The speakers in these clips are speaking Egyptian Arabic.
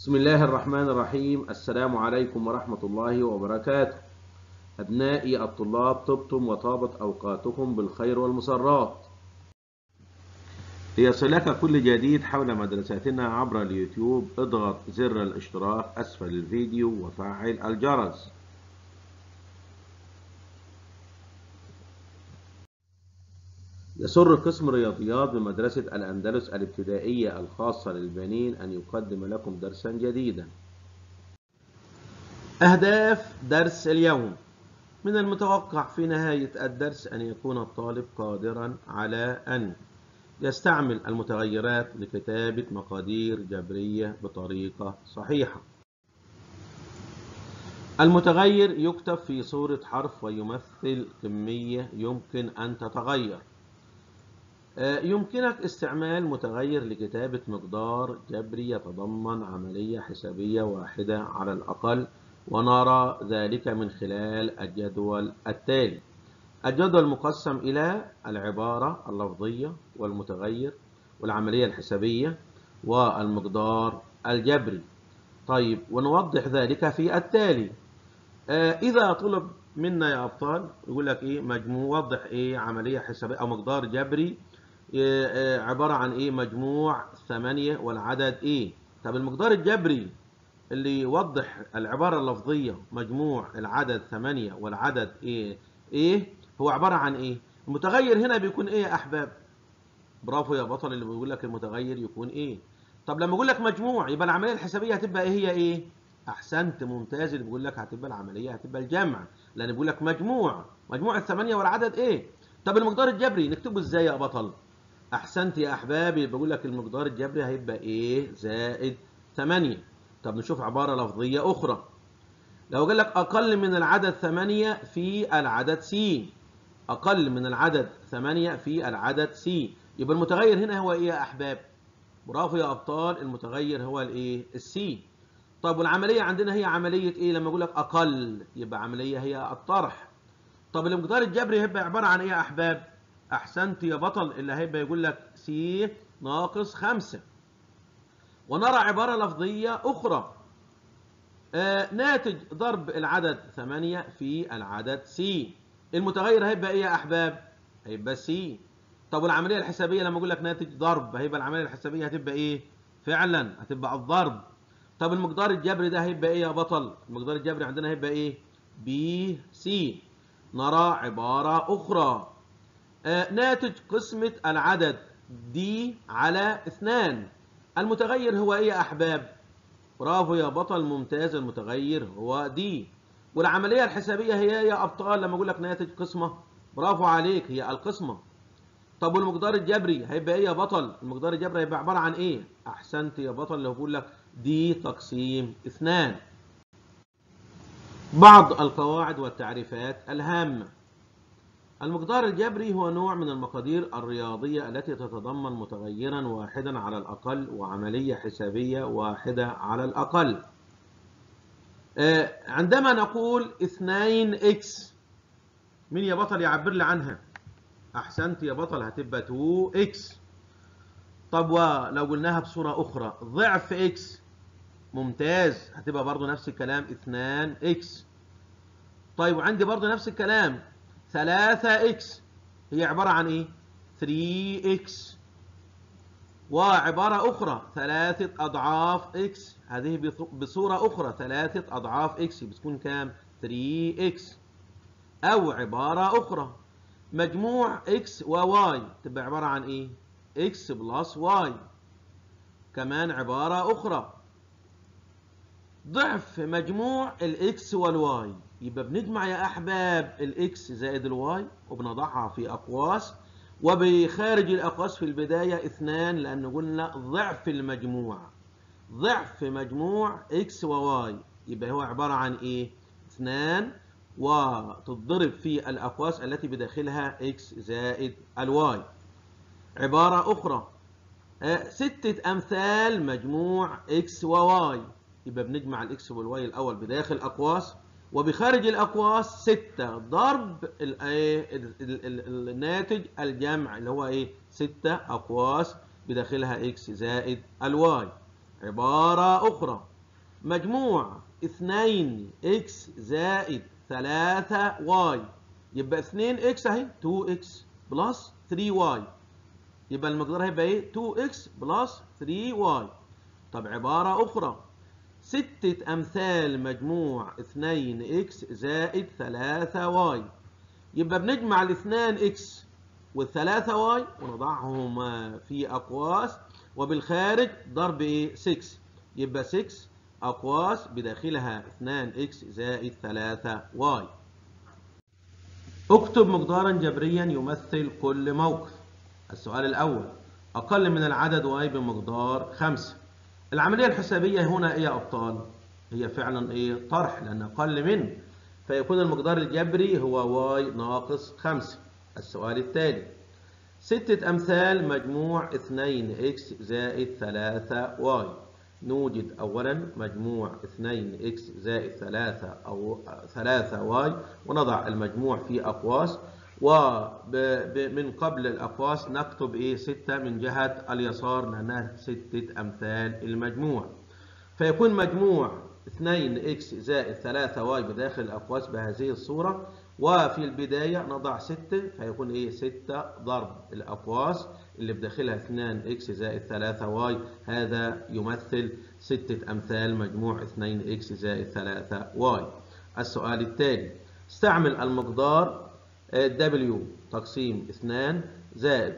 بسم الله الرحمن الرحيم السلام عليكم ورحمة الله وبركاته أبنائي الطلاب طبتم وطابت أوقاتكم بالخير والمسرات ليصلك كل جديد حول مدرستنا عبر اليوتيوب اضغط زر الاشتراك أسفل الفيديو وفعل الجرس يسر قسم رياضيات بمدرسة الأندلس الابتدائية الخاصة للبنين أن يقدم لكم درسا جديدا أهداف درس اليوم من المتوقع في نهاية الدرس أن يكون الطالب قادرا على أن يستعمل المتغيرات لكتابة مقادير جبرية بطريقة صحيحة المتغير يكتب في صورة حرف ويمثل كمية يمكن أن تتغير يمكنك استعمال متغير لكتابة مقدار جبري يتضمن عملية حسابية واحدة على الأقل ونرى ذلك من خلال الجدول التالي الجدول مقسم إلى العبارة اللفظية والمتغير والعملية الحسابية والمقدار الجبري طيب ونوضح ذلك في التالي إذا طلب منا يا أبطال يقول لك إيه مجموع وضح إيه عملية حسابية أو مقدار جبري عبارة عن ايه مجموع ثمانية والعدد ايه طب المقدار الجبري اللي يوضح العبارة اللفظية مجموع العدد ثمانية والعدد ايه ايه هو عبارة عن ايه المتغير هنا بيكون ايه يا احباب برافو يا بطل اللي بيقول لك المتغير يكون ايه طب لما اقول لك مجموع يبقى العملية الحسابية هتبقى ايه هي ايه احسنت ممتاز اللي بيقول لك هتبقى العملية هتبقى الجمع لان بيقول لك مجموع مجموع الثمانية والعدد ايه طب المقدار الجبري نكتبه ازاي يا بطل احسنت يا احبابي بقول لك المقدار الجبري هيبقى ايه زائد 8 طب نشوف عباره لفظيه اخرى لو قال لك اقل من العدد 8 في العدد س اقل من العدد 8 في العدد س يبقى المتغير هنا هو ايه يا احباب برافو يا ابطال المتغير هو الايه السي طب والعمليه عندنا هي عمليه ايه لما اقول لك اقل يبقى عمليه هي الطرح طب المقدار الجبري هيبقى عباره عن ايه يا احباب احسنت يا بطل اللي هيبقى يقول لك س ناقص خمسة ونرى عبارة لفظية أخرى آه ناتج ضرب العدد ثمانية في العدد س المتغير هيبقى ايه يا احباب هيبقى س طب والعملية الحسابية لما اقول لك ناتج ضرب هيبقى العملية الحسابية هتبقى ايه فعلا هتبقى الضرب طب المقدار الجبري ده هيبقى ايه يا بطل المقدار الجبري عندنا هيبقى ايه ب س نرى عبارة أخرى آه ناتج قسمة العدد دي على اثنان المتغير هو ايه يا احباب برافو يا بطل ممتاز المتغير هو دي والعملية الحسابية هي يا ابطال لما اقول لك ناتج قسمة برافو عليك هي القسمة طب والمقدار الجبري هيبقى ايه يا بطل المقدار الجبري هيبقى عبارة عن ايه احسنت يا بطل لو بقول لك دي تقسيم اثنان بعض القواعد والتعريفات الهامه المقدار الجبري هو نوع من المقادير الرياضية التي تتضمن متغيرا واحدا على الأقل وعملية حسابية واحدة على الأقل عندما نقول 2 اكس مين يا بطل يعبر لي عنها أحسنت يا بطل هتبقى 2 اكس طب ولو قلناها بصورة أخرى ضعف اكس ممتاز هتبقى برضو نفس الكلام 2 اكس طيب وعندي برضو نفس الكلام 3 اكس هي عبارة عن ايه 3 اكس وعبارة اخرى ثلاثة اضعاف اكس هذه بصورة اخرى ثلاثة اضعاف اكس بتكون كام 3 اكس او عبارة اخرى مجموع اكس وواي تبقى عبارة عن ايه اكس بلس واي كمان عبارة اخرى ضعف مجموع الاكس والواي يبقى بنجمع يا احباب الاكس زائد الواي وبنضعها في اقواس وبخارج الاقواس في البدايه اثنان لان قلنا ضعف المجموع ضعف مجموع اكس وواي يبقى هو عباره عن ايه اثنان وتضرب في الاقواس التي بداخلها اكس زائد الواي عباره اخرى ستة امثال مجموع اكس وواي يبقى بنجمع الاكس والواي الاول بداخل اقواس وبخارج الأقواس ستة ضرب الناتج الجمع اللي هو إيه ستة أقواس بداخلها إكس زائد الواي عبارة أخرى مجموع 2 اكس زائد 3 واي يبقى 2 اكس اهي 2 اكس بلس 3 واي يبقى المقدار هيبقى ايه 2 اكس بلس 3 واي طب عبارة أخرى ستة أمثال مجموع 2 اكس زائد 3 واي يبقى بنجمع الاثنان اكس والثلاثة واي ونضعهم في أقواس وبالخارج ضرب ايه 6 يبقى 6 أقواس بداخلها 2 اكس زائد 3 واي اكتب مقدارا جبريا يمثل كل موقف السؤال الأول أقل من العدد واي بمقدار 5 العملية الحسابية هنا إيه يا أبطال؟ هي فعلا إيه؟ طرح لأن أقل من فيكون المقدار الجبري هو واي ناقص 5 السؤال التالي ستة أمثال مجموع 2 إكس زائد 3 واي نوجد أولا مجموع 2 إكس زائد 3 أو 3 واي ونضع المجموع في أقواس ومن قبل الأقواس نكتب إيه 6 من جهة اليسار لأنها ستة أمثال المجموع فيكون مجموع 2 إكس زائد 3 واي بداخل الأقواس بهذه الصورة وفي البداية نضع 6 فيكون إيه 6 ضرب الأقواس اللي بداخلها 2 إكس زائد 3 واي هذا يمثل 6 أمثال مجموع 2 إكس زائد 3 واي السؤال التالي استعمل المقدار W تقسيم 2 زائد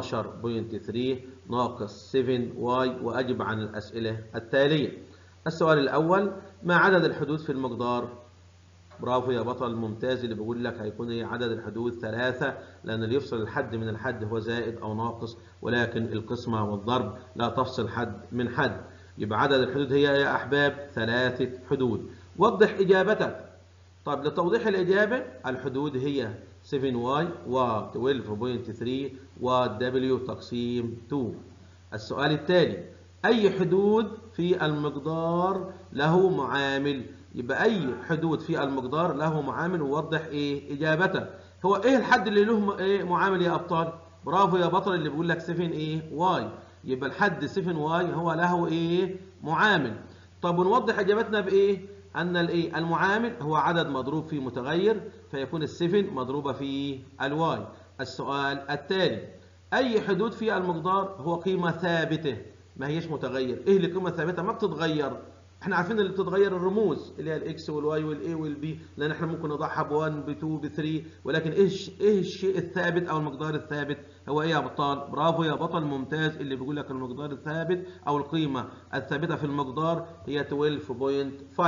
12.3 ناقص 7 واي وأجب عن الأسئلة التالية السؤال الأول ما عدد الحدود في المقدار برافو يا بطل ممتاز اللي بيقول لك هيكون ايه عدد الحدود ثلاثة لأن اللي يفصل الحد من الحد هو زائد أو ناقص ولكن القسمة والضرب لا تفصل حد من حد يبقى عدد الحدود هي يا أحباب ثلاثة حدود وضح إجابتك طب لتوضيح الإجابة الحدود هي 7y و 12.3 و w تقسيم 2 السؤال التالي أي حدود في المقدار له معامل يبقى أي حدود في المقدار له معامل ووضح إيه إجابته هو إيه الحد اللي له إيه معامل يا أبطال برافو يا بطل اللي بيقول لك 7 إيه واي يبقى الحد 7 واي هو له إيه معامل طب ونوضح إجابتنا بإيه أن الإيه المعامل هو عدد مضروب في متغير فيكون السفن مضروبة في الواي السؤال التالي أي حدود في المقدار هو قيمة ثابتة ما هيش متغير إيه اللي قيمة ثابتة ما بتتغير احنا عارفين اللي بتتغير الرموز اللي هي الاكس والواي والاي والبي لان احنا ممكن نضعها ب 1 ب 2 ب 3 ولكن ايش ايه الشيء الثابت او المقدار الثابت هو ايه يا بطل برافو يا بطل ممتاز اللي بيقول لك المقدار الثابت او القيمه الثابته في المقدار هي 12.5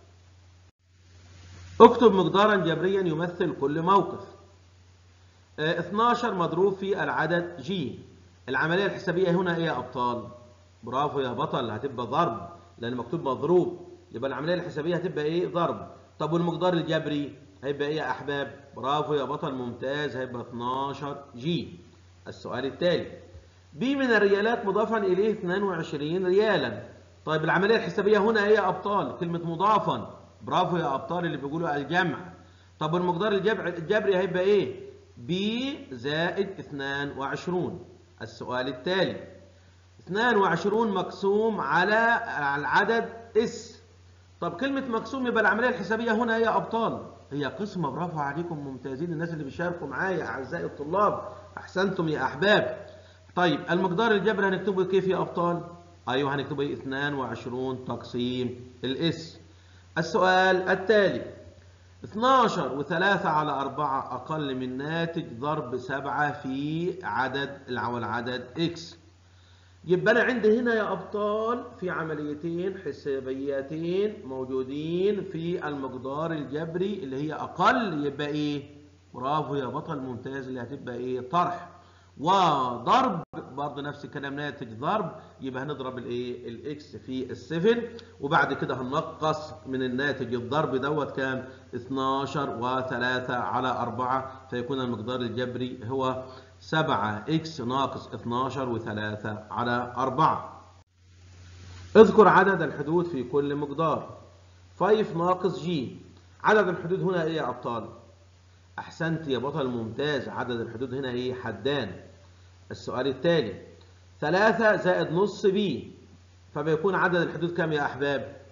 اكتب مقدارا جبريا يمثل كل موقف اه 12 مضروب في العدد جي العمليه الحسابيه هنا ايه يا ابطال برافو يا بطل هتبقى ضرب لان مكتوب مضروب يبقى العمليه الحسابيه هتبقى ايه ضرب طب والمقدار الجبري هيبقى ايه يا احباب برافو يا بطل ممتاز هيبقى 12 جي السؤال التالي بي من الريالات مضافا اليه 22 ريالا طيب العمليه الحسابيه هنا ايه يا ابطال كلمه مضافا برافو يا ابطال اللي بيقولوا الجمع طب والمقدار الجبر الجبري هيبقى ايه بي زائد 22 السؤال التالي 22 مقسوم على العدد اس طب كلمة مقسوم يبقى العملية الحسابية هنا هي أبطال هي قسمة برافو عليكم ممتازين الناس اللي بيشاركوا معايا أعزائي الطلاب أحسنتم يا أحباب طيب المقدار الجبري هنكتبه كيف يا أبطال أيوه هنكتبه إيه 22 تقسيم الاس السؤال التالي 12 و3 على 4 أقل من ناتج ضرب 7 في عدد العدد إكس يبقى أنا عندي هنا يا أبطال في عمليتين حسابيتين موجودين في المقدار الجبري اللي هي أقل يبقى إيه؟ برافو يا بطل ممتاز اللي هتبقى إيه؟ طرح وضرب برضه نفس الكلام ناتج ضرب يبقى هنضرب الايه الاكس في السفن وبعد كده هننقص من الناتج الضرب دوت كام 12 و3 على 4 فيكون المقدار الجبري هو 7 اكس ناقص 12 و3 على 4 اذكر عدد الحدود في كل مقدار 5 ناقص جي عدد الحدود هنا ايه يا ابطال احسنت يا بطل ممتاز عدد الحدود هنا ايه حدان السؤال التالي 3 زائد نص بي فبيكون عدد الحدود كام يا احباب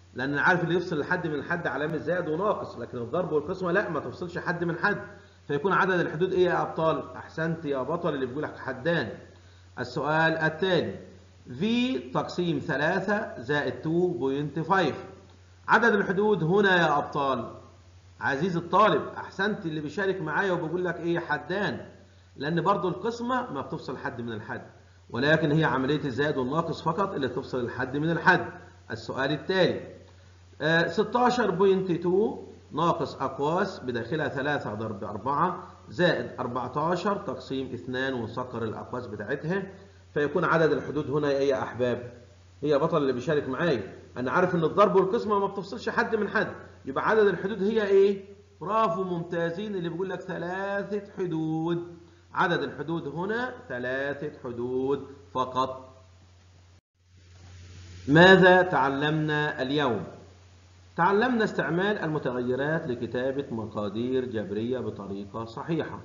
لان انا عارف اللي يفصل الحد من الحد علامه زائد وناقص لكن الضرب والقسمه لا ما تفصلش حد من حد فيكون عدد الحدود ايه يا ابطال احسنت يا بطل اللي بيقول لك حدان السؤال التالي في تقسيم 3 زائد 2.5 عدد الحدود هنا يا ابطال عزيز الطالب احسنت اللي بيشارك معايا وبقول لك ايه حدان لان برضو القسمه ما بتفصل حد من الحد ولكن هي عمليه الزائد والناقص فقط اللي تفصل الحد من الحد السؤال التالي آه 16.2 ناقص أقواس بداخلها 3 ضرب 4 زائد 14 تقسيم 2 ونسكر الأقواس بتاعتها فيكون عدد الحدود هنا إيه يا أحباب؟ هي بطل اللي بيشارك معايا أنا عارف إن الضرب والقسمة ما بتفصلش حد من حد يبقى عدد الحدود هي إيه؟ برافو ممتازين اللي بيقول لك ثلاثة حدود عدد الحدود هنا ثلاثة حدود فقط ماذا تعلمنا اليوم؟ تعلمنا استعمال المتغيرات لكتابة مقادير جبرية بطريقة صحيحة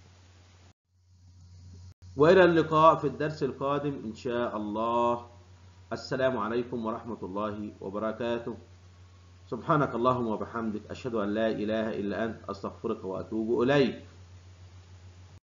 وإلى اللقاء في الدرس القادم إن شاء الله السلام عليكم ورحمة الله وبركاته سبحانك اللهم وبحمدك أشهد أن لا إله إلا أنت أستغفرك وأتوب إليك